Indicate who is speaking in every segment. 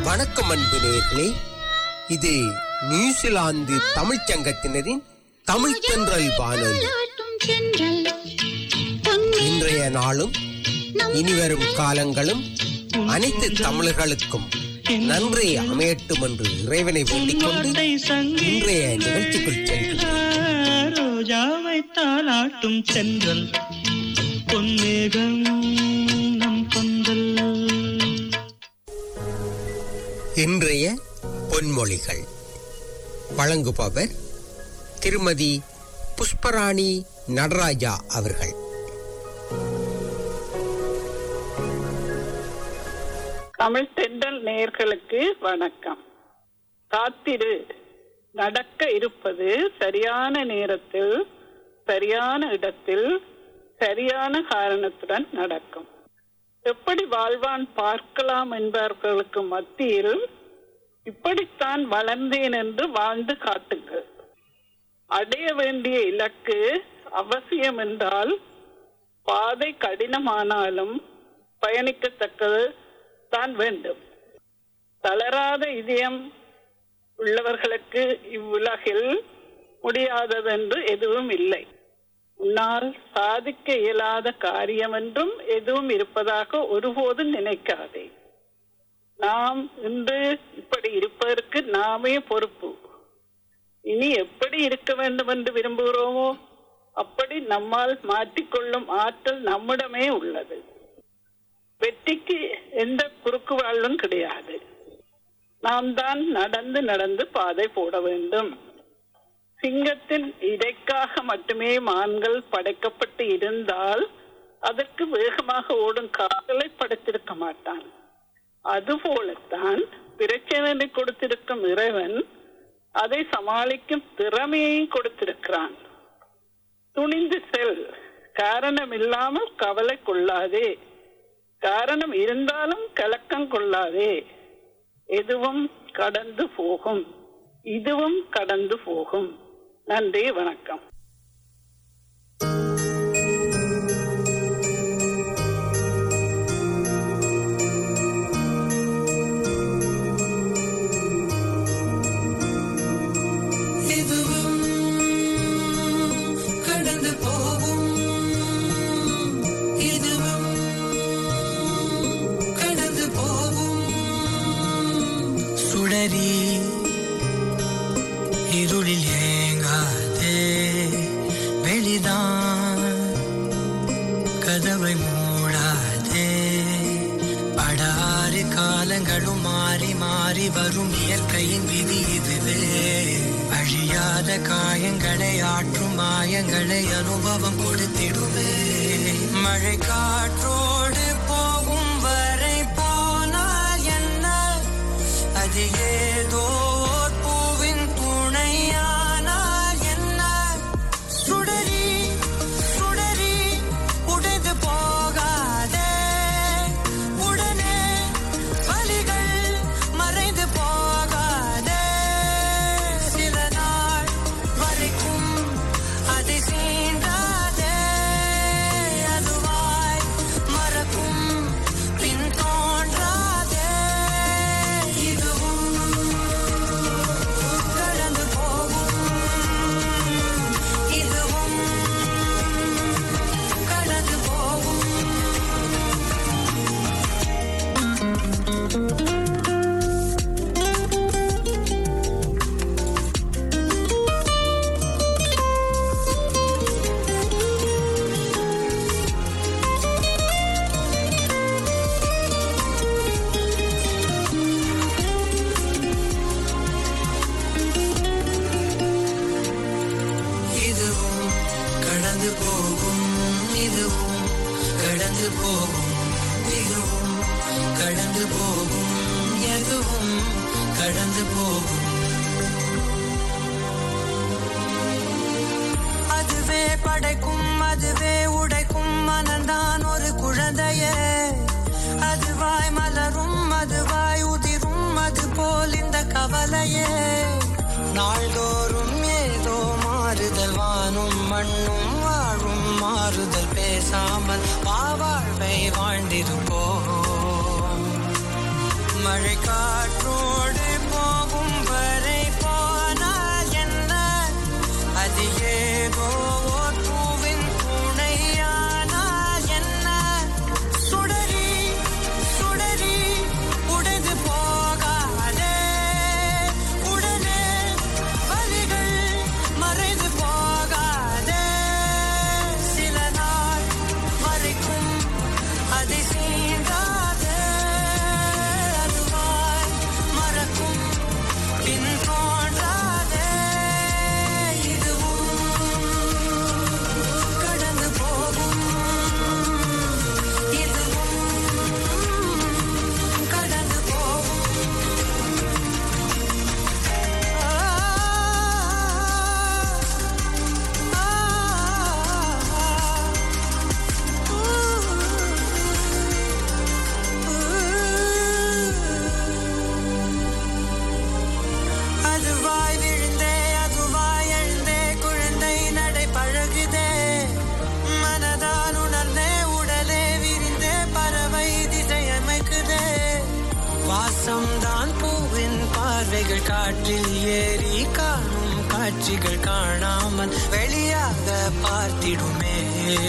Speaker 1: வணக்கம் அன்பு நேயர்களே இது நியூசிலாந்து தமிழ்ச் சங்கத்தினரின் தமிழ் தென்றல் வானொலி இன்றைய நாளும் இனிவரும் காலங்களும் அனைத்து தமிழர்களுக்கும் நன்றி அமையட்டும் என்று இறைவனை வேண்டிக் கொண்டு இன்றைய நிகழ்ச்சிக்குள் செல்கிறோம்
Speaker 2: ரோஜாவை தாளாட்டும் சென்றல் பொன்னேகம் நம் கொந்தல்
Speaker 1: இன்றைய பொன்மொழிகள் வழங்குபவர் திருமதி புஷ்பராணி நடராஜா அவர்கள்
Speaker 3: தமிழ் தென்றல் நேயர்களுக்கு வணக்கம் காத்திரு நடக்க இருப்பது சரியான நேரத்தில் சரியான இடத்தில் சரியான காரணத்துடன் நடக்கும் எப்படி வாழ்வான் பார்க்கலாம் என்பவர்களுக்கு மத்தியில் இப்படித்தான் வளர்ந்தேன் என்று வாழ்ந்து காட்டுங்கள் அடைய வேண்டிய இலக்கு அவசியம் என்றால் பாதை கடினமானாலும் பயணிக்கத்தக்கது தான் வேண்டும் தளராத இதயம் உள்ளவர்களுக்கு இவ்வுலகில் முடியாததென்று எதுவும் இல்லை உன்னால் சாதிக்க இயலாத காரியம் என்றும் எதுவும் இருப்பதாக ஒருபோதும் நினைக்காதே நாம் இன்று இப்படி இருப்பதற்கு நாமே பொறுப்பு இனி எப்படி இருக்க வேண்டும் என்று விரும்புகிறோமோ அப்படி நம்மால் மாற்றிக்கொள்ளும் ஆற்றல் நம்மிடமே உள்ளது வெற்றிக்கு எந்த குறுக்கு வாழ்வும் கிடையாது நாம் தான் நடந்து நடந்து பாதை போட வேண்டும் சிங்கத்தின் இடைக்காக மட்டுமே மான்கள் படைக்கப்பட்டு இருந்தால் அதற்கு வேகமாக ஓடும் கால்களை படைத்திருக்க மாட்டான் அதுபோலத்தான் பிரச்சனை கொடுத்திருக்கும் இறைவன் அதை சமாளிக்கும் திறமையை கொடுத்திருக்கிறான் துணிந்து செல் காரணம் இல்லாமல் கவலை கொள்ளாதே காரணம் இருந்தாலும் கலக்கம் கொள்ளாதே எதுவும் கடந்து போகும் இதுவும் கடந்து போகும் நன்றி வணக்கம்
Speaker 4: இதுவும் கடந்து போகும் இதுவும் கடந்து போகும் சுடரி இருளில் ஏங்காதே வெளிதான் கதவை மூடாதே படாறு காலங்களும் மாறி மாறி வரும் இயற்கையின் விதி இதுவே அழியாத காயங்களை ஆற்றும் மாயங்களை அனுபவம் கொடுத்திடுவே மழை காற்றோடு போகும் வரை போனால் என்ன அது ஏதோ ஓர் பூவின் துணையானால் என்ன சுடரி சுடரி உடைந்து போகாதே உடனே வலிகள் மறைந்து போகாதே சில நாள் வரைக்கும் அதை சீண்டாதே அதுவாய் மறக்கும் பின் தோன்றாதே இதுவும் கடந்து போகும் இதுவும் கடந்து போகும் இதுவும் கடந்து போகும் இதுவும் கடந்து போகும் இதுவும் கடந்து போகும் எதுவும் கடந்து போகும் அதுவே படைக்கும் அதுவே உடைக்கும் மனந்தான் ஒரு குழந்தையே அதுவாய் மலரும் அதுவாய் உதிரும் அது போல் இந்த கவலையே நாள்தோறும் ஏதோ மாறுதல் வானும் மண்ணும் வாழும் மாறுதல் பேசாமல் வா வாழ்வை வாழ்ந்திருப்போம் மழை காற்றோடு போகும் வரை போனால் என்ன அது ஏதோ ஓர் பூவின் துணையானால் என்ன சுடரி சுடரி உடைந்து போகாதே உடனே வலிகள் மறைந்து போகாதே சில நாள் வரைக்கும் அதை சீண்டாதே அதுவாய் மறக்கும் பின் தோன்றாதே இதுவும் கடந்து போகும் இதுவும் கடந்து போகும் அதுவாய் விழுந்தே அதுவாய் எழுந்தே குழந்தை நடை பழகுதே மனதால் உணர்ந்தே உடலே விரிந்தே பறவை திசை அமைக்குதே வாசம் தான் பூவின் பார்வைகள் காற்றில் ஏறி காணும் காட்சிகள் காணாமல் வெளியாக பார்த்திடுமே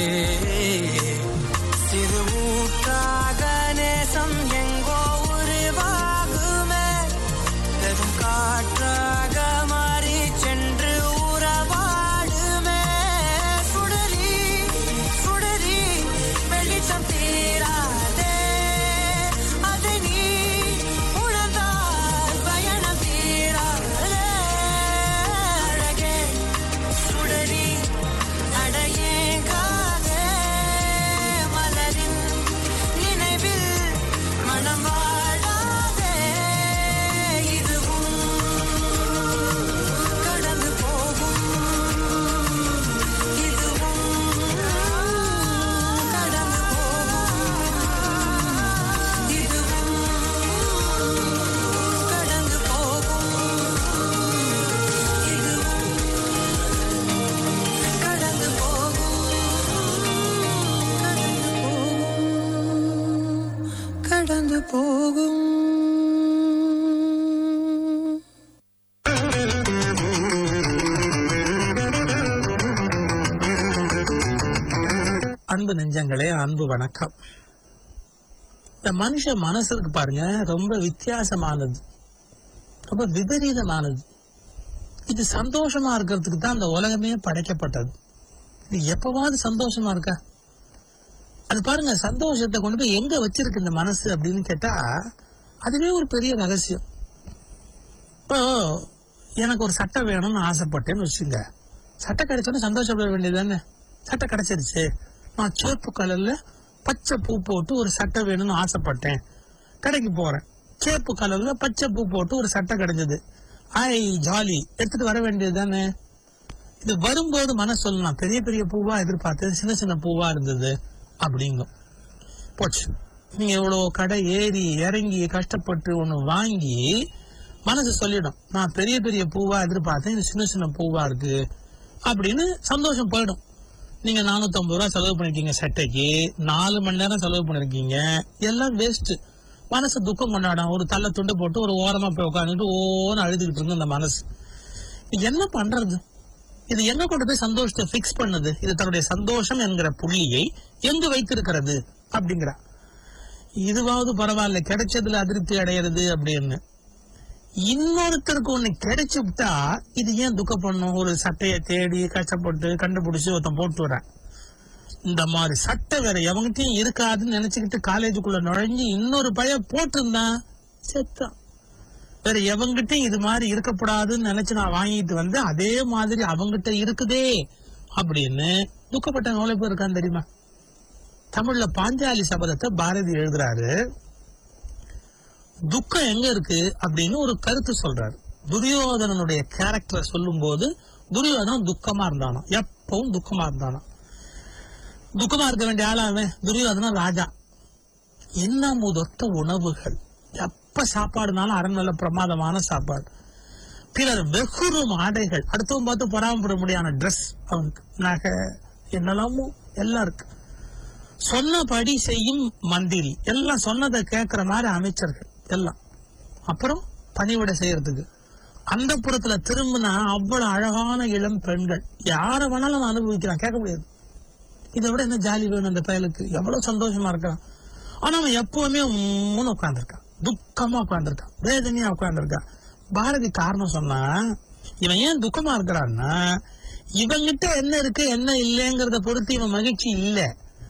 Speaker 4: சிறு ஊற்றாக நேசம் எங்கோ உருவாகுமே பெரும் காற்றாக மாறி சென்று உறவாடுமே சுடரி சுடரி வெளிச்சம் தீராதே அதை நீ உணர்ந்தால் பயணம் தீராதே அழகே சுடரி அடையேங்காதே மலரின் நினைவில் மனம் வாழாதே இதுவும் கடந்து போகும் இதுவும் கடந்து போகும் இதுவும் கடந்து போகும் இதுவும் கடந்து போகும் கடந்து போகும்
Speaker 5: அன்பு நெஞ்சங்களே அன்பு வணக்கம் இந்த மனுஷ மனசு இருக்கு பாருங்க ரொம்ப வித்தியாசமானது ரொம்ப விபரீதமானது இது சந்தோஷமா இருக்கிறதுக்கு தான் அந்த உலகமே படைக்கப்பட்டது இது எப்பவாவது சந்தோஷமா இருக்கா அது பாருங்க சந்தோஷத்தை கொண்டு போய் எங்க வச்சிருக்கு இந்த மனசு அப்படின்னு கேட்டா அதுவே ஒரு பெரிய ரகசியம் இப்போ எனக்கு ஒரு சட்டை வேணும்னு ஆசைப்பட்டேன்னு வச்சுங்க சட்டை கிடைச்சோன்னு சந்தோஷப்பட வேண்டியது சட்டை கிடைச்சிருச்சு நான் சேப்பு கலர்ல பச்சை பூ போட்டு ஒரு சட்டை வேணும்னு ஆசைப்பட்டேன் கடைக்கு போறேன் சேப்பு கலர்ல பச்சை பூ போட்டு ஒரு சட்டை கிடைச்சது ஐ ஜாலி எடுத்துட்டு வர வேண்டியது தானே இது வரும்போது மனசு சொல்லலாம் பெரிய பெரிய பூவா எதிர்பார்த்தது சின்ன சின்ன பூவா இருந்தது அப்படிங்கும் போச்சு நீங்க இவ்வளவு கடை ஏறி இறங்கி கஷ்டப்பட்டு ஒண்ணு வாங்கி மனசு சொல்லிடும் நான் பெரிய பெரிய பூவா எதிர்பார்த்தேன் இது சின்ன சின்ன பூவா இருக்கு அப்படின்னு சந்தோஷம் போயிடும் நீங்க நானூத்தி ஐம்பது ரூபா செலவு பண்ணிருக்கீங்க சட்டைக்கு நாலு மணி நேரம் செலவு பண்ணிருக்கீங்க எல்லாம் வேஸ்ட் மனசு துக்கம் கொண்டாடும் ஒரு தள்ள துண்டு போட்டு ஒரு ஓரமா போய் உட்காந்துட்டு ஓன்னு அழுதுகிட்டு இருந்து அந்த மனசு இது என்ன பண்றது இது எங்க கொண்டு போய் சந்தோஷத்தை பிக்ஸ் பண்ணுது இது தன்னுடைய சந்தோஷம் என்கிற புள்ளியை எங்கு வைத்திருக்கிறது அப்படிங்கிற இதுவாவது பரவாயில்ல கிடைச்சதுல அதிருப்தி அடையிறது அப்படின்னு இன்னொருத்தருக்கு ஒண்ணு கிடைச்சு விட்டா இது ஏன் துக்கப்படணும் ஒரு சட்டையை தேடி கஷ்டப்பட்டு கண்டுபிடிச்சு ஒருத்தன் போட்டு வரேன் இந்த மாதிரி சட்டை வேற எவங்கிட்டயும் இருக்காதுன்னு நினைச்சுக்கிட்டு காலேஜுக்குள்ள நுழைஞ்சு இன்னொரு பையன் போட்டிருந்தான் செத்தான் வேற எவங்கிட்டயும் இது மாதிரி இருக்கக்கூடாதுன்னு நினைச்சு நான் வாங்கிட்டு வந்து அதே மாதிரி அவங்கிட்ட இருக்குதே அப்படின்னு துக்கப்பட்ட எவ்வளவு பேர் இருக்கான்னு தெரியுமா தமிழ்ல பாஞ்சாலி சபதத்தை பாரதி எழுதுறாரு துக்கம் எங்க இருக்கு அப்படின்னு ஒரு கருத்து சொல்றாரு துரியோதனனுடைய கேரக்டரை சொல்லும்போது துரியோதனன் துக்கமா இருந்தானா எப்பவும் துக்கமா இருந்தானா துக்கமா இருக்க வேண்டிய ஆளா அவன் துரியோதனன் ராஜா என்ன முதொத்த உணவுகள் எப்ப சாப்பாடுனாலும் அரண்மனையில பிரமாதமான சாப்பாடு பிறர் வெகுறும் ஆடைகள் அடுத்தவன் பார்த்து பொறாமப்பட முடியாத ட்ரெஸ் அவனுக்கு நகை என்னெல்லாமோ எல்லாம் இருக்கு சொன்னபடி செய்யும் மந்திரி எல்லாம் சொன்னதை கேட்கிற மாதிரி அமைச்சர்கள் எல்லாம் அப்புறம் பணிவிடை செய்யறதுக்கு அந்த புறத்துல திரும்பினா அவ்வளவு அழகான இளம் பெண்கள் யார வேணாலும் அவன் அனுபவிக்கிறான் கேட்க முடியாது இதை விட என்ன ஜாலி வேணும் அந்த பயலுக்கு எவ்வளவு சந்தோஷமா இருக்கான் ஆனா அவன் எப்பவுமே மூணு உட்காந்துருக்கான் துக்கமா உட்காந்துருக்கான் வேதனையா உட்காந்துருக்கான் பாரதி காரணம் சொன்னா இவன் ஏன் துக்கமா இருக்கிறான்னா இவங்கிட்ட என்ன இருக்கு என்ன இல்லைங்கிறத பொறுத்து இவன் மகிழ்ச்சி இல்ல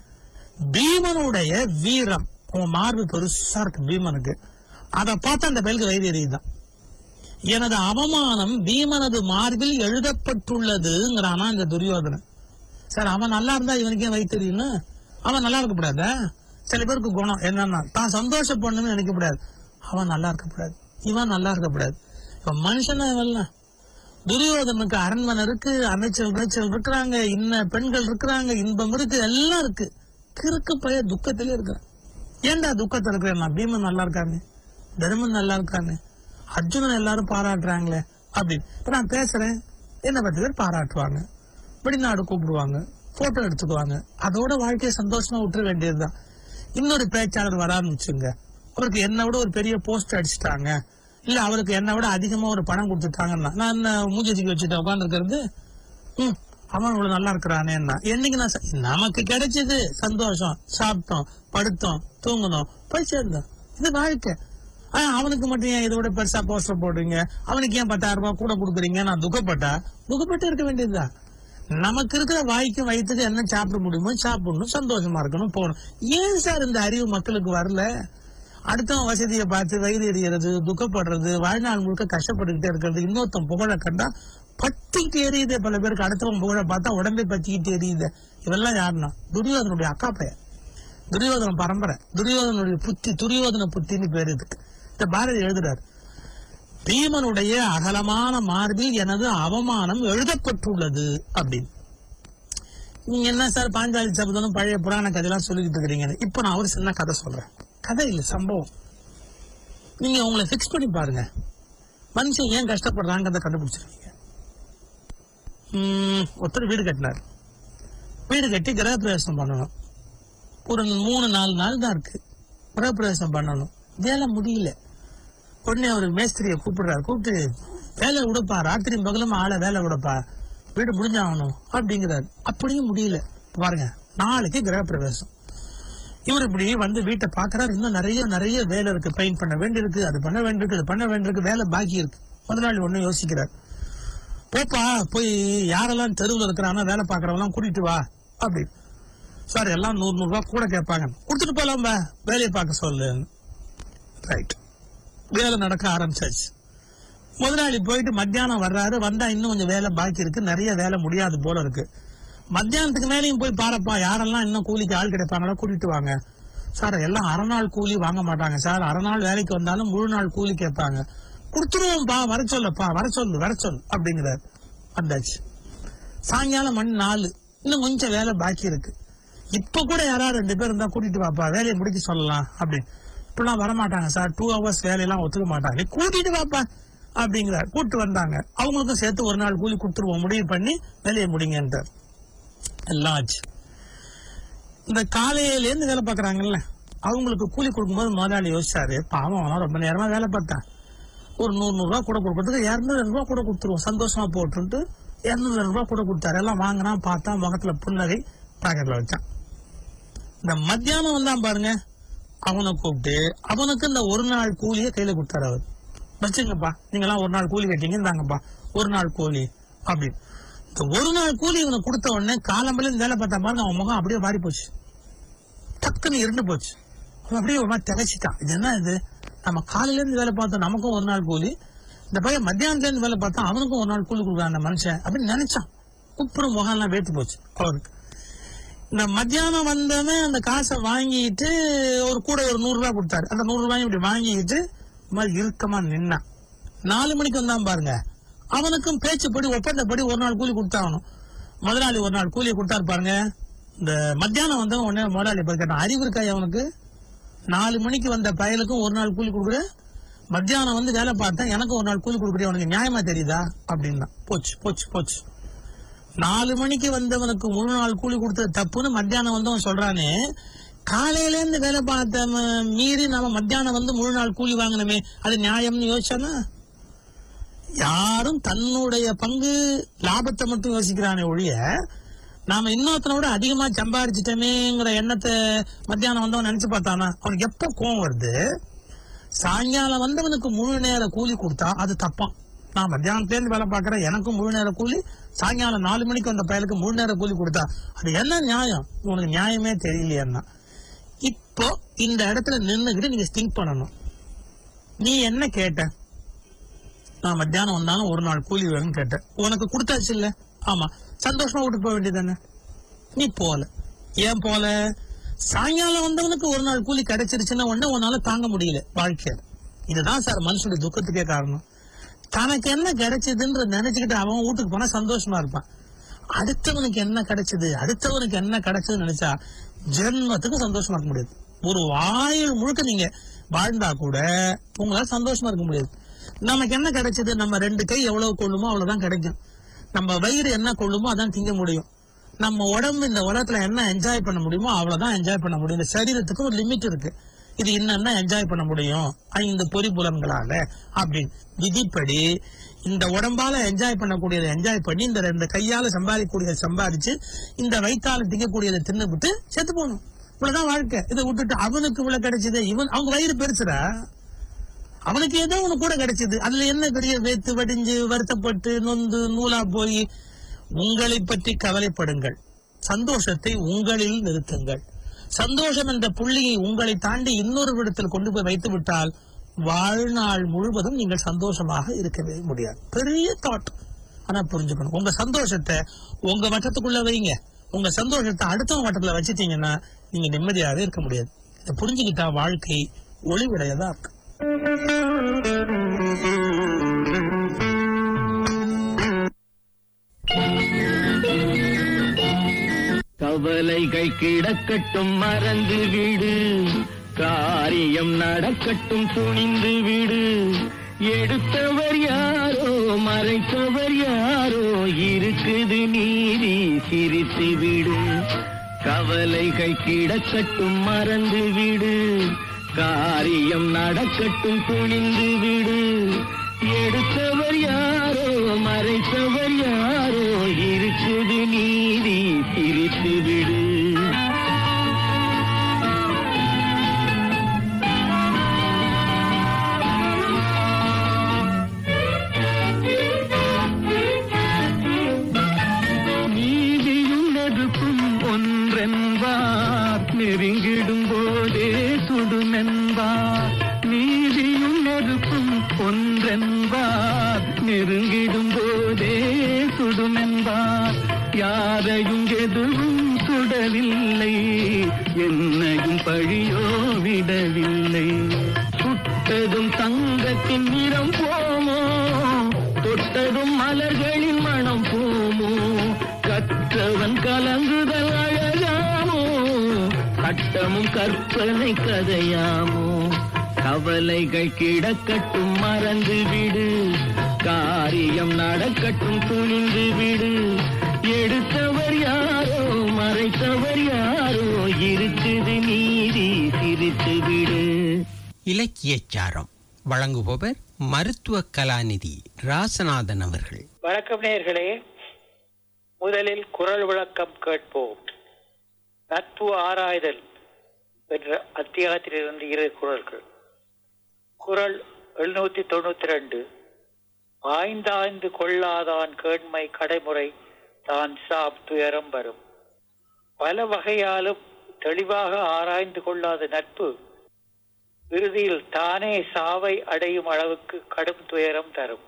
Speaker 5: பீமனுடைய வீரம் அவன் மார்பு பெருசா இருக்கு பீமனுக்கு அதை பார்த்து அந்த பயலுக்கு வயிறு எரியுதான் எனது அவமானம் பீமனது மார்பில் எழுதப்பட்டுள்ளதுங்கிறானா இந்த துரியோதனன் சார் அவன் நல்லா இருந்தா இவனுக்கு ஏன் வயிறு தெரியும்னு அவன் நல்லா இருக்க கூடாதா சில பேருக்கு குணம் என்னன்னா தான் சந்தோஷப்படணும்னு நினைக்க கூடாது அவன் நல்லா இருக்கக்கூடாது இவன் நல்லா இருக்கக்கூடாது இப்ப மனுஷனா இவன்லாம் துரியோதனுக்கு அரண்மனை இருக்கு அமைச்சர் அமைச்சர் இருக்கிறாங்க இன்ன பெண்கள் இருக்கிறாங்க இன்பம் இருக்கு எல்லாம் இருக்கு கிறுக்கு பைய துக்கத்திலே இருக்கிறான் ஏன்டா துக்கத்துல இருக்கிறேன் நான் பீமன் நல்லா இருக்கானே தர்மன் நல்லா இருக்கானே அர்ஜுனன் எல்லாரும் பாராட்டுறாங்களே அப்படின்னு இப்ப நான் பேசுறேன் என்ன பத்து பேர் பாராட்டுவாங்க வெளிநாடு கூப்பிடுவாங்க போட்டோ எடுத்துக்குவாங்க அதோட வாழ்க்கையை சந்தோஷமா விட்டுற வேண்டியதுதான் இன்னொரு பேச்சாளர் வரான்னு வச்சுங்க அவருக்கு என்னை விட ஒரு பெரிய போஸ்ட் அடிச்சிட்டாங்க இல்ல அவருக்கு என்னை விட அதிகமா ஒரு பணம் கொடுத்துட்டாங்கன்னா நான் என்ன மூஞ்சி வச்சுட்டு உட்காந்துருக்கிறது ம் அவன் இவ்வளவு நல்லா இருக்கிறானேன்னா என்னைக்கு நான் ச- நமக்கு கிடைச்சது சந்தோஷம் சாப்பிட்டோம் படுத்தோம் தூங்கணும் போய் சேர்ந்தோம் இது வாழ்க்கை ஆனா அவனுக்கு மட்டும் ஏன் இதோட பெருசா போஸ்டர் போடுறீங்க அவனுக்கு ஏன் பத்தாயிரம் ரூபாய் கூட கொடுக்குறீங்க நான் துக்கப்பட்டா துக்கப்பட்டு இருக்க வேண்டியதுதான் நமக்கு இருக்கிற வாய்க்கு வயிற்றுக்கு என்ன சாப்பிட முடியுமோ சாப்பிடணும் சந்தோஷமா இருக்கணும் போகணும் ஏன் சார் இந்த அறிவு மக்களுக்கு வரல அடுத்தவன் வசதியை பார்த்து வயிறு எறியறது துக்கப்படுறது வாழ்நாள் முழுக்க கஷ்டப்பட்டுக்கிட்டே இருக்கிறது இன்னொருத்தன் புகழ கண்டா பத்திக்கிட்டு எரியுது பல பேருக்கு அடுத்தவன் புகழ பார்த்தா உடம்பே பத்திக்கிட்டு எரியுது இவெல்லாம் யாருன்னா துரியோதனுடைய அக்கா பையன் துரியோதன பரம்பரை துரியோதனுடைய புத்தி துரியோதன புத்தின்னு பேரு இதுக்கு இந்த பாரதி எழுதுறாரு பீமனுடைய அகலமான மார்பில் எனது அவமானம் எழுதப்பட்டுள்ளது அப்படின்னு நீங்க என்ன சார் பாஞ்சாலி சபதனும் பழைய புராண கதையெல்லாம் சொல்லிக்கிட்டு இருக்கிறீங்க இப்ப நான் ஒரு சின்ன கதை சொல்றேன் கதை இல்ல சம்பவம் நீங்க உங்களை ஃபிக்ஸ் பண்ணி பாருங்க மனுஷன் ஏன் கஷ்டப்படுறாங்கிறத கண்டுபிடிச்சிருக்கீங்க உம், ஒருத்தர் வீடு கட்டினார் வீடு கட்டி கிரகப்பிரவேசம் பண்ணணும் ஒரு மூணு நாலு நாள் தான் இருக்கு கிரகப்பிரவேசம் பண்ணணும் வேலை முடியல உடனே அவர் மேஸ்திரியை கூப்பிடுறாரு கூப்பிட்டு வேலை விடுப்பா ராத்திரி பகலும் ஆளை வேலை விடுப்பா வீடு முடிஞ்சாகணும் அப்படிங்கிறாரு அப்படியும் முடியல பாருங்க நாளைக்கு கிரகப்பிரவேசம் இவர் இப்படி வந்து வீட்டை பாக்குறாரு இன்னும் நிறைய நிறைய வேலை இருக்கு பெயிண்ட் பண்ண வேண்டியிருக்கு அது பண்ண வேண்டியிருக்கு இது பண்ண வேண்டியிருக்கு வேலை பாக்கி இருக்கு முதலாளி ஒண்ணு யோசிக்கிறார் போப்பா போய் யாரெல்லாம் தெருவில் இருக்கிறானோ வேலை பார்க்கறவங்களாம் கூட்டிட்டு வா அப்படி சார் எல்லாம் நூறு நூறு ரூபாய் கூட கேட்பாங்க கொடுத்துட்டு போலாம்பா வேலையை பார்க்க சொல்லு ரைட் வேலை நடக்க ஆரம்பிச்சாச்சு முதலாளி போயிட்டு மத்தியானம் வர்றாரு வந்தா இன்னும் கொஞ்சம் வேலை பாக்கி இருக்கு நிறைய வேலை முடியாது போல இருக்கு மத்தியானத்துக்கு மேலேயும் போய் பாருப்பா யாரெல்லாம் இன்னும் கூலிக்கு ஆள் கிடைப்பாங்களோ கூட்டிட்டு வாங்க சார் எல்லாம் அரை நாள் கூலி வாங்க மாட்டாங்க சார் அரை நாள் வேலைக்கு வந்தாலும் முழு நாள் கூலி கேட்பாங்க கொடுத்துருவோம்ப்பா வர சொல்லுப்பா வர சொல்லு வர சொல்லு அப்படிங்கிறார் வந்தாச்சு சாயங்காலம் மணி நாலு இன்னும் கொஞ்சம் வேலை பாக்கி இருக்கு இப்ப கூட யாராவது ரெண்டு பேர் இருந்தா கூட்டிட்டு வாப்பா வேலையை முடிக்க சொல்லலாம் அப்படின்னு இப்பெல்லாம் வரமாட்டாங்க சார் டூ ஹவர்ஸ் வேலையெல்லாம் ஒத்துக்க மாட்டாங்க நீ கூட்டிட்டு வாப்பா அப்படிங்கிறார் கூட்டு வந்தாங்க அவங்களுக்கும் சேர்த்து ஒரு நாள் கூலி கொடுத்துருவோம் முடிவு பண்ணி வேலையை முடிங்கன்றார் எல்லாம் ஆச்சு இந்த காலையில இருந்து வேலை பாக்குறாங்கல்ல அவங்களுக்கு கூலி கொடுக்கும்போது முதலாளி யோசிச்சாரு பாவம் அவன் ரொம்ப நேரமா வேலை பார்த்தான் ஒரு நூறு நூறு ரூபா கூட கொடுக்கறதுக்கு இரநூறு ரூபா கூட கொடுத்துருவோம் சந்தோஷமா போட்டுன்ட்டு இரநூறு ரூபா கூட கொடுத்தாரு எல்லாம் வாங்கினான் பார்த்தான் முகத்துல புன்னகை பாக்கெட்ல வச்சான் இந்த மத்தியானம் வந்தான் பாருங்க அவனை கூப்பிட்டு அவனுக்கு இந்த ஒரு நாள் கூலியை கையில கொடுத்தாரு அவர் வச்சுங்கப்பா நீங்களாம் ஒரு நாள் கூலி கட்டிங்க இந்தாங்கப்பா ஒரு நாள் கூலி அப்படின்னு இந்த ஒரு நாள் கூலி இவனை கொடுத்த உடனே காலம்பல வேலை பார்த்தா பாருங்க அவன் முகம் அப்படியே மாறி போச்சு டக்குன்னு இருண்டு போச்சு அவன் அப்படியே ஒரு மாதிரி திகச்சிட்டான் இது என்ன இது நம்ம காலையில இருந்து வேலை பார்த்தோம் நமக்கும் ஒரு நாள் கூலி இந்த பையன் மத்தியானத்துல இருந்து வேலை பார்த்தா அவனுக்கும் ஒரு நாள் கூலி கொடுக்குறான் அந்த மனுஷன் அப்படின்னு நினைச்சான் உப்புறம் முகம் எல்லாம் வேத்து போச்சு அவருக்கு இந்த மத்தியானம் வந்தவன் அந்த காசை வாங்கிட்டு ஒரு கூட ஒரு நூறு ரூபாய் கொடுத்தாரு அந்த நூறு ரூபாயும் இப்படி வாங்கிட்டு இந்த மாதிரி இறுக்கமா நின்னான் நாலு மணிக்கு வந்தான் பாருங்க அவனுக்கும் பேச்சுப்படி ஒப்பந்தப்படி ஒரு நாள் கூலி கொடுத்தாகணும் முதலாளி ஒரு நாள் கூலி கொடுத்தாரு பாருங்க இந்த மத்தியானம் வந்தவன் உடனே முதலாளி போய் கேட்டான் அறிவு இருக்கா அவனுக்கு நாலு மணிக்கு வந்த பயலுக்கும் ஒரு நாள் கூலி கொடுக்குற மத்தியானம் வந்து வேலை பார்த்தேன் எனக்கும் ஒரு நாள் கூலி கொடுக்குறேன் உனக்கு நியாயமா தெரியுதா அப்படின்னா போச்சு போச்சு போச்சு நாலு மணிக்கு வந்தவனுக்கு முழு நாள் கூலி கொடுத்தது தப்புன்னு மத்தியானம் வந்தவன் சொல்றானே காலையில இருந்து வேலை பார்த்த ம- மீறி நாம மத்தியானம் வந்து முழு நாள் கூலி வாங்கணுமே அது நியாயம்னு யோசிச்சானா யாரும் தன்னுடைய பங்கு லாபத்தை மட்டும் யோசிக்கிறானே ஒழிய நாம இன்னொருத்தனை விட அதிகமா சம்பாரிச்சிட்டமேங்கிற எண்ணத்தை மத்தியானம் வந்தவன் நினைச்சு பார்த்தானா அவனுக்கு எப்ப கோவம் வருது சாயங்காலம் வந்தவனுக்கு முழு நேர கூலி கொடுத்தா அது தப்பான் நான் மத்தியானத்துலேருந்து வேலை பார்க்கறேன் எனக்கும் முழு நேர கூலி சாயங்காலம் நாலு மணிக்கு வந்த பயலுக்கு முழு நேர கூலி கொடுத்தா அது என்ன நியாயம் உனக்கு நியாயமே தெரியலையேன்னா இப்போ இந்த இடத்துல நின்னுக்கிட்டு நீங்க திங்க் பண்ணணும் நீ என்ன கேட்ட நான் மத்தியானம் வந்தாலும் ஒரு நாள் கூலி வேணும்னு கேட்டேன் உனக்கு கொடுத்தாச்சு இல்ல ஆமா சந்தோஷமா விட்டு போக வேண்டியதானே நீ போல ஏன் போல சாயங்காலம் வந்தவனுக்கு ஒரு நாள் கூலி கிடைச்சிருச்சுன்னா உடனே உன்னால தாங்க முடியல வாழ்க்கை இதுதான் சார் மனுஷனுடைய துக்கத்துக்கே காரணம் தனக்கு என்ன கிடைச்சதுன்ற நினைச்சுக்கிட்டு அவன் வீட்டுக்கு போனா சந்தோஷமா இருப்பான் அடுத்தவனுக்கு என்ன கிடைச்சது அடுத்தவனுக்கு என்ன கிடைச்சதுன்னு நினைச்சா ஜென்மத்துக்கு சந்தோஷமா இருக்க முடியாது ஒரு ஆயுள் முழுக்க நீங்க வாழ்ந்தா கூட உங்களால சந்தோஷமா இருக்க முடியாது நமக்கு என்ன கிடைச்சது நம்ம ரெண்டு கை எவ்வளவு கொள்ளுமோ அவ்வளவுதான் கிடைக்கும் நம்ம வயிறு என்ன கொள்ளுமோ அதான் திங்க முடியும் நம்ம உடம்பு இந்த உலகத்துல என்ன என்ஜாய் பண்ண முடியுமோ அவ்வளவுதான் என்ஜாய் பண்ண முடியும் இந்த சரீரத்துக்கு ஒரு லிமிட் இருக்கு இது என்னன்னா என்ஜாய் பண்ண முடியும் ஐந்து பொறி புலன்களால அப்படின்னு விதிப்படி இந்த உடம்பால என்ஜாய் பண்ணக்கூடியதை என்ஜாய் பண்ணி இந்த ரெண்டு கையால சம்பாதிக்கக்கூடியதை சம்பாதிச்சு இந்த வயிற்றால திங்கக்கூடியதை தின்னுபிட்டு செத்து போகணும் இவ்வளவுதான் வாழ்க்கை இதை விட்டுட்டு அவனுக்கு இவ்வளவு கிடைச்சது இவன் அவங்க வயிறு பெருசுடா அவனுக்கு ஏதோ ஒண்ணு கூட கிடைச்சது அதுல என்ன பெரிய வேத்து வடிஞ்சு வருத்தப்பட்டு நொந்து நூலா போய் உங்களை பற்றி கவலைப்படுங்கள் சந்தோஷத்தை உங்களில் நிறுத்துங்கள் சந்தோஷம் என்ற புள்ளியை உங்களை தாண்டி இன்னொரு இடத்தில் கொண்டு போய் வைத்து விட்டால் வாழ்நாள் முழுவதும் நீங்கள் சந்தோஷமாக இருக்கவே முடியாது பெரிய தாட் ஆனா புரிஞ்சுக்கணும் உங்க சந்தோஷத்தை உங்க வட்டத்துக்குள்ள வைங்க உங்க சந்தோஷத்தை அடுத்தவங்க வட்டத்துல வச்சுட்டீங்கன்னா நீங்க நிம்மதியாவே இருக்க முடியாது இதை புரிஞ்சுக்கிட்டா வாழ்க்கை ஒளிவுடையதா இருக்கு
Speaker 2: கவலைகள் கிடக்கட்டும் மறந்து விடு காரியம் நடக்கட்டும் துணிந்து விடு எடுத்தவர் யாரோ மறைத்தவர் யாரோ இருக்குது நீதி சிரித்து விடு கவலைகள் கிடக்கட்டும் மறந்து விடு காரியம் நடக்கட்டும் துணிந்து விடு எடுத்தவர் யாரோ மறைத்தவர் யாரோ இருக்குது நீதி பிரித்து விடு நீதியும் நெருப்பும் ஒன்றென்பார் நெருங்கிடும் போதே சுடுமென்பார் நீதியும் நெருப்பும் ஒன்றென்பார் நெருங்கிடும் போதே சுடுமென்பார் யாரையும் எதுவும் சுடவில்லை என்னையும் பழியோ விடவில்லை சுட்டதும் தங்கத்தின் நிறம் போமோ தொட்டதும் மலர்களின் மனம் போமோ கற்றவன் கலங்குதல் அழகாமோ கட்டமும் கற்பனை கதையாமோ கவலைகள் கிடக்கட்டும் மறந்து விடு காரியம் நடக்கட்டும் துணிந்து விடு எடுத்தவர் யாரோ மறைத்தவர் யாரோ இருக்குது நீதி சிரித்து விடு
Speaker 1: இலக்கியச்சாரம் வழங்குபவர் மருத்துவ கலாநிதி ராசநாதன் அவர்கள்
Speaker 6: வணக்கம் நேயர்களே முதலில் குரல் விளக்கம் கேட்போம் நட்பு ஆராய்தல் என்ற அத்தியாயத்திலிருந்து இரு குரல்கள் குரல் எழுநூத்தி தொண்ணூத்தி ரெண்டு ஆய்ந்தாய்ந்து கொள்ளாதான் கேண்மை கடைமுறை தான் சாப் துயரம் வரும் பல வகையாலும் தெளிவாக ஆராய்ந்து கொள்ளாத நட்பு இறுதியில் தானே சாவை அடையும் அளவுக்கு கடும் துயரம் தரும்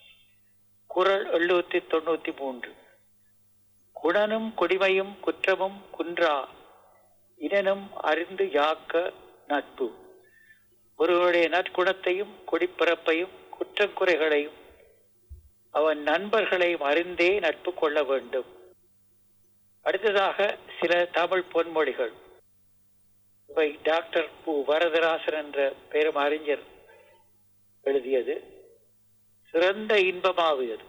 Speaker 6: குரல் எழுநூத்தி தொண்ணூத்தி மூன்று குணனும் குடிமையும் குற்றமும் குன்றா இனனும் அறிந்து யாக்க நட்பு ஒருவருடைய நற்குணத்தையும் குடிப்பிறப்பையும் குற்றக்குறைகளையும் அவன் நண்பர்களையும் அறிந்தே நட்பு கொள்ள வேண்டும் அடுத்ததாக சில தமிழ் பொன்மொழிகள் இவை டாக்டர் பு வரதராசன் என்ற பெரும் அறிஞர் எழுதியது சிறந்த இன்பமாவது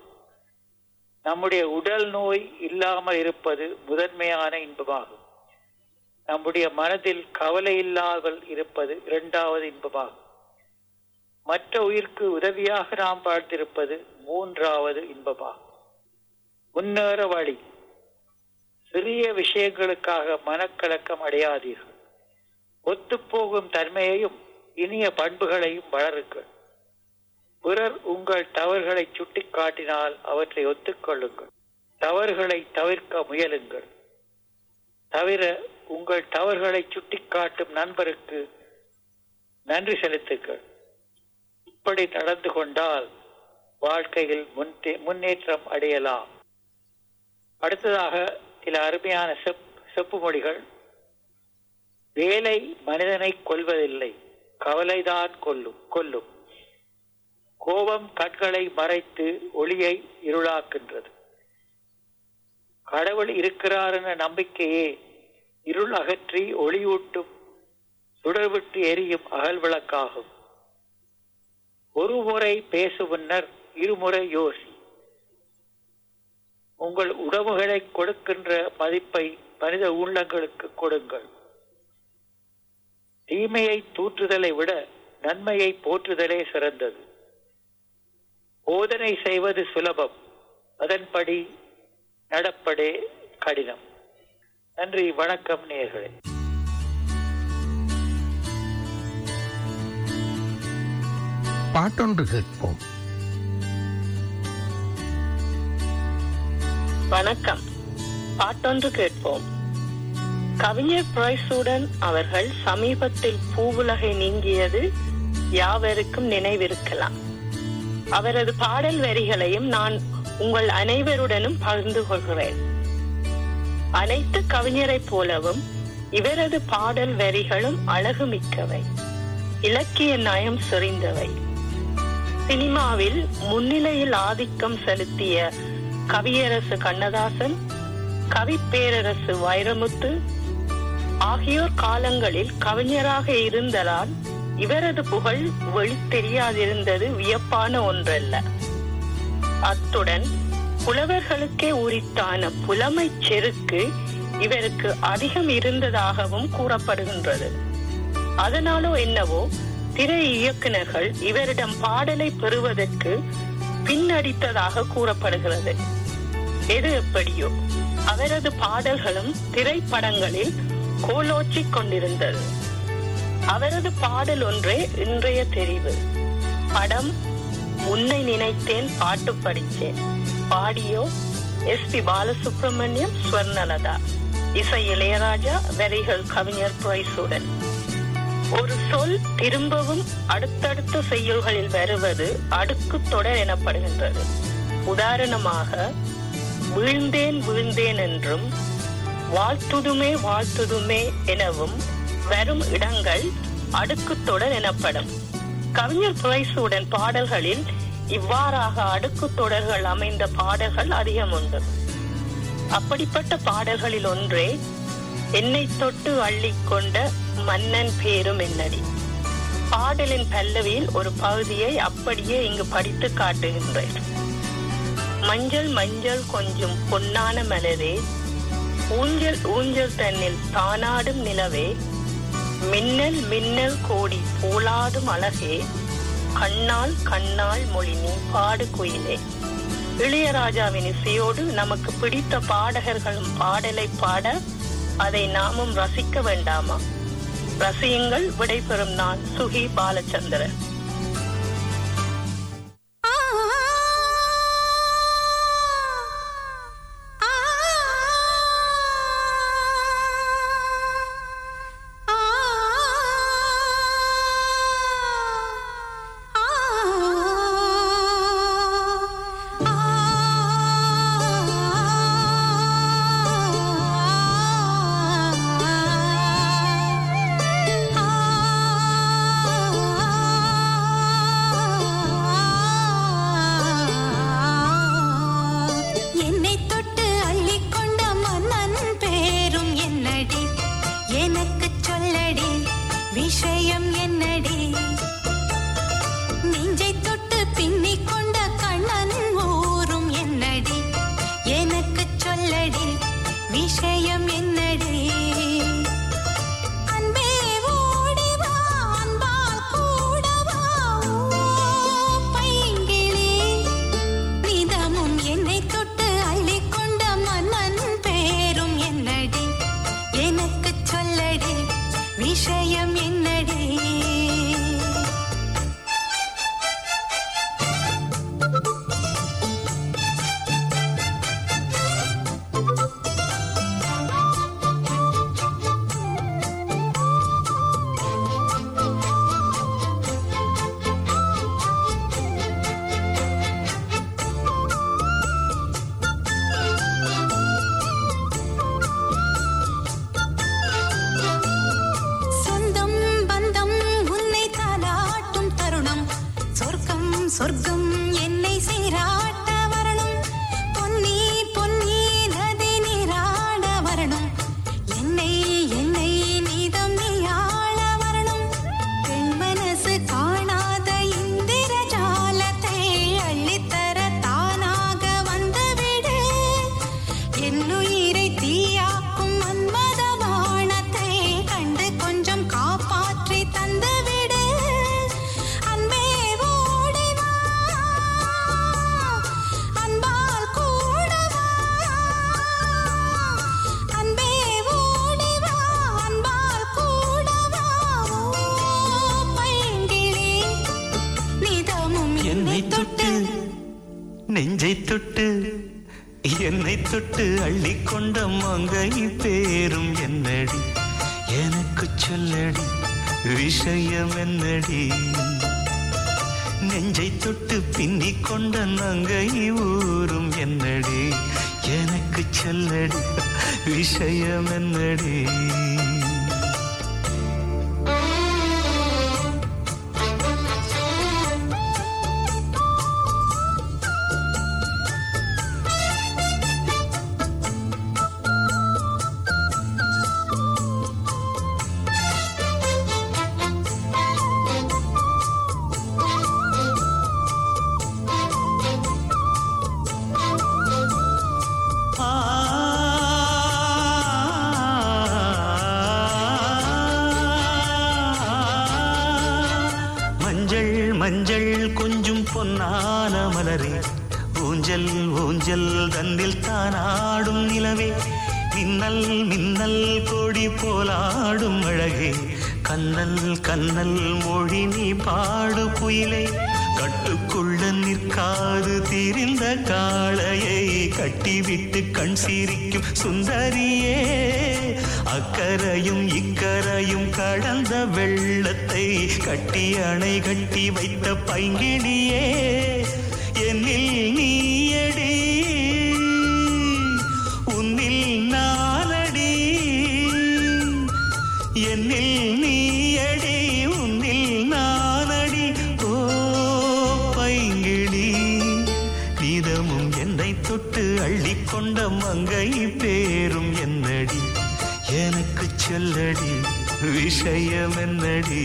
Speaker 6: நம்முடைய உடல் நோய் இல்லாமல் இருப்பது முதன்மையான இன்பமாகும் நம்முடைய மனதில் கவலை இல்லாமல் இருப்பது இரண்டாவது இன்பமாகும் மற்ற உயிர்க்கு உதவியாக நாம் வாழ்ந்திருப்பது மூன்றாவது இன்பமாகும் முன்னேற வழி சிறிய விஷயங்களுக்காக மனக்கலக்கம் அடையாதீர்கள் ஒத்துப்போகும் தன்மையையும் இனிய பண்புகளையும் வளருங்கள் பிறர் உங்கள் தவறுகளை சுட்டிக்காட்டினால் அவற்றை ஒத்துக்கொள்ளுங்கள் தவறுகளை தவிர்க்க முயலுங்கள் தவிர உங்கள் தவறுகளை சுட்டிக்காட்டும் நண்பருக்கு நன்றி செலுத்துங்கள் இப்படி நடந்து கொண்டால் வாழ்க்கையில் முன்னே- முன்னேற்றம் அடையலாம் அடுத்ததாக சில அருமையான செப் செப்பு மொழிகள் வேலை மனிதனை கொல்வதில்லை கவலைதான் கொல்லும் கொல்லும் கோபம் கண்களை மறைத்து ஒளியை இருளாக்கின்றது கடவுள் இருக்கிறார் என்ற நம்பிக்கையே இருள் அகற்றி ஒளியூட்டும் சுடர்விட்டு எரியும் அகல் விளக்காகும் ஒரு முறை பேசு முன்னர் இருமுறை யோசி உங்கள் உணவுகளை கொடுக்கின்ற மதிப்பை மனித உள்ளங்களுக்கு கொடுங்கள் தீமையை தூற்றுதலை விட நன்மையை போற்றுதலே சிறந்தது போதனை செய்வது சுலபம் அதன்படி நடப்பதே கடினம் நன்றி வணக்கம் நேர்களே
Speaker 1: பாட்டொன்று கேட்போம்
Speaker 7: வணக்கம் பாட்டொன்று கேட்போம் கவிஞர் பிரைசூடன் அவர்கள் சமீபத்தில் பூவுலகை நீங்கியது யாவருக்கும் நினைவிருக்கலாம் அவரது பாடல் வரிகளையும் நான் உங்கள் அனைவருடனும் பகிர்ந்து கொள்கிறேன் அனைத்து கவிஞரைப் போலவும் இவரது பாடல் வரிகளும் அழகுமிக்கவை இலக்கிய நயம் செறிந்தவை சினிமாவில் முன்னிலையில் ஆதிக்கம் செலுத்திய கவியரசு கண்ணதாசன் கவி பேரரசு வைரமுத்து ஆகியோர் காலங்களில் கவிஞராக இருந்ததால் இவரது புகழ் வெளி தெரியாதிருந்தது வியப்பான ஒன்றல்ல அத்துடன் புலவர்களுக்கே உரித்தான புலமைச் செருக்கு இவருக்கு அதிகம் இருந்ததாகவும் கூறப்படுகின்றது அதனாலோ என்னவோ திரை இயக்குனர்கள் இவரிடம் பாடலை பெறுவதற்கு பின்னடித்ததாக கூறப்படுகிறது எது எப்படியோ அவரது பாடல்களும் திரைப்படங்களில் கோலோச்சிக் கொண்டிருந்தது அவரது பாடல் ஒன்றே இன்றைய தெரிவு படம் உன்னை நினைத்தேன் பாட்டு படித்தேன் பாடியோ எஸ் பி பாலசுப்ரமணியம் ஸ்வர்ணலதா இசை இளையராஜா வரிகள் கவிஞர் பிரைஸுடன் ஒரு சொல் திரும்பவும் அடுத்தடுத்த செய்யுள்களில் வருவது அடுக்கு தொடர் எனப்படுகின்றது உதாரணமாக வீழ்ந்தேன் வீழ்ந்தேன் என்றும் வாழ்த்துதுமே வாழ்த்துதுமே எனவும் வரும் இடங்கள் அடுக்கு தொடர் எனப்படும் கவிஞர் பிரைஸுடன் பாடல்களில் இவ்வாறாக அடுக்கு தொடர்கள் அமைந்த பாடல்கள் அதிகம் உண்டு அப்படிப்பட்ட பாடல்களில் ஒன்றே என்னை தொட்டு அள்ளிக்கொண்ட மன்னன் பேரும் என்னடி பாடலின் பல்லவியில் ஒரு பகுதியை அப்படியே இங்கு படித்து காட்டுகின்றேன் மஞ்சள் மஞ்சள் கொஞ்சம் பொன்னான மலரே ஊஞ்சல் ஊஞ்சல் தன்னில் தானாடும் நிலவே மின்னல் மின்னல் கோடி போலாடும் அழகே கண்ணால் கண்ணால் மொழி நீ பாடு குயிலே இளையராஜாவின் இசையோடு நமக்கு பிடித்த பாடகர்களும் பாடலை பாட அதை நாமும் ரசிக்க வேண்டாமா ரசியுங்கள் விடைபெறும் நான் சுகி பாலச்சந்திரன்
Speaker 8: ஆ
Speaker 4: சொர்க்கம் என்னை சீராட்ட வரணும் பொன்னி பொன்னி நதி நீராட வரணும் என்னை என்னை நீதம் நீயாள வரணும் பெண் மனசு காணாத இந்திர ஜாலத்தை அள்ளித்தர தானாக வந்துவிடு என்னுயிரை தீயாக்கும் மன்மத வானத்தை கண்டு கொஞ்சம் காப்பாற்றி தந்துவிடு அன்பே ஓடி வா அன்பால் கூட வா அன்பே ஓடி வா அன்பால் கூட வா ஓ பைங்கிளி நிதமும்
Speaker 2: என்னை தொட்டு நெஞ்சை தொட்டு என்னை தொட்டு அள்ளிக்கொண்ட மங்கை பேரும் என்னடி எனக்கு சொல்லடி விஷயம் என்னடி நெஞ்சை தொட்டு பின்னிக் கொண்ட நங்கை ஊரும் என்னடி எனக்கு சொல்லடி விஷயம் என்னடி மஞ்சள் மஞ்சள் கொஞ்சம் பொன்னான மலரே ஊஞ்சல் ஊஞ்சல் தன்னில் தானாடும் நிலவே மின்னல் மின்னல் கொடி போலாடும் அழகே கண்ணல் கண்ணல் மொழி நீ பாடு குயிலே கட்டுக்குள்ள நிற்காது திரிந்த காளையை கட்டிவிட்டு கண் சிரிக்கும் சுந்தரியே அக்கரையும் இக்கரையும் கடந்த வெள்ளத்தை கட்டி அணை கட்டி வைத்த பைங்கிடியே என்னில் நீயடி உன்னில் நானடி என்னில் நீயடி உன்னில் நானடி ஓ பைங்கிளி நீதமும் என்னை தொட்டு அள்ளிக்கொண்ட மங்கை பேரும் என்னடி எனக்கு சொல்லடி விஷயம் என்னடி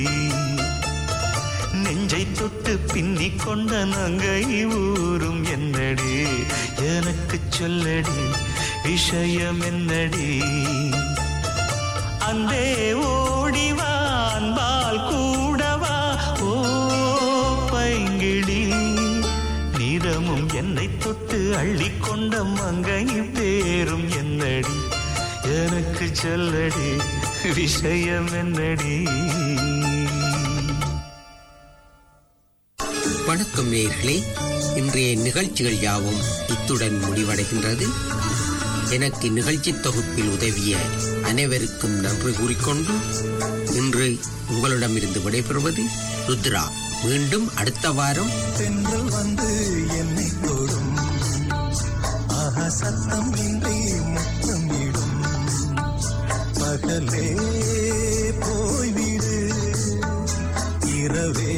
Speaker 2: நெஞ்சை தொட்டு பின்னிக் கொண்ட நங்கை ஊரும் என்னடி எனக்கு சொல்லடி விஷயம் என்னடி அந்தே ஓடிவா அன்பால் கூடவா ஓ பைங்கிளி நீதமும் என்னை தொட்டு அள்ளிக்கொண்ட மங்கை பேரும் என்னடி எனக்கு சொல்லடி விஷயம் என்னடி
Speaker 1: வணக்கம் நேயர்களே இன்றைய நிகழ்ச்சிகள் யாவும் இத்துடன் முடிவடைகின்றது எனக்கு நிகழ்ச்சி தொகுப்பில் உதவிய அனைவருக்கும் நன்றி கூறிக்கொண்டு இன்று உங்களிடமிருந்து விடைபெறுவது ருத்ரா மீண்டும் அடுத்த வாரம்
Speaker 8: தென்றல் வந்து என்னை தொடும் ஆஹா சத்தம் இன்றி முத்தமிடும் பகலே போய்விடு இரவே